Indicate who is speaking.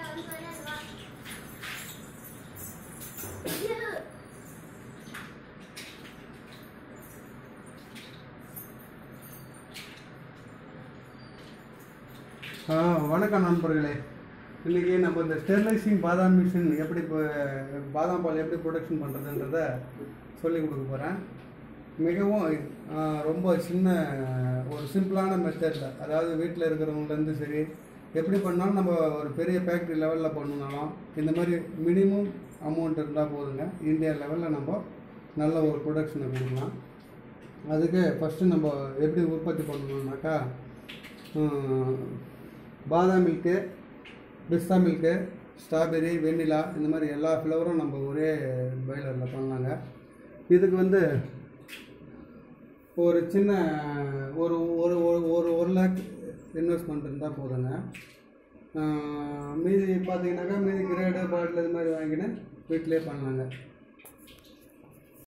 Speaker 1: ஆ, வணக்கம் நண்பர்களே இன்றைக்கி நம்ம இந்த ஸ்டெர்லைசிங் பாதாம் மிஷின் எப்படி இப்போ பாதாம் பால் எப்படி ப்ரொடக்ஷன் பண்ணுறதுன்றத சொல்லி கொடுக்க போகிறேன் மிகவும் ஆ, ரொம்ப சின்ன ஒரு சிம்பிளான மெத்தடில் அதாவது வீட்டில் இருக்கிறவங்கலேருந்து சரி எப்படி பண்ணாலும் நம்ம ஒரு பெரிய ஃபேக்ட்ரி லெவலில் பண்ணணும்னாலும் இந்த மாதிரி மினிமம் அமௌண்ட் இருந்தால் போதுங்க இந்தியா லெவலில் நம்ம நல்ல ஒரு ப்ரொடக்ஷனை கொடுக்கலாம் அதுக்கு ஃபஸ்ட்டு நம்ம எப்படி உற்பத்தி பண்ணணும்னாக்கா ஹம், பாதாம் மில்க்கு பிஸ்தா மில்க்கு ஸ்ட்ராபெரி வெண்ணிலா இந்த மாதிரி எல்லா ஃப்ளவரும் நம்ம ஒரே பாய்லரில் பண்ணலாங்க இதுக்கு வந்து ஒரு சின்ன ஒரு ஒரு ஒரு ஒரு ஒரு லேக் இன்வெஸ்ட்மெண்ட் இருந்தால் போதுங்க ஆஹ் மீதி பார்த்தீங்கன்னாக்கா மீதி கிரேடு பாட்டில் இது மாதிரி வாங்கிட்டு வீட்டிலே பண்ணலாங்க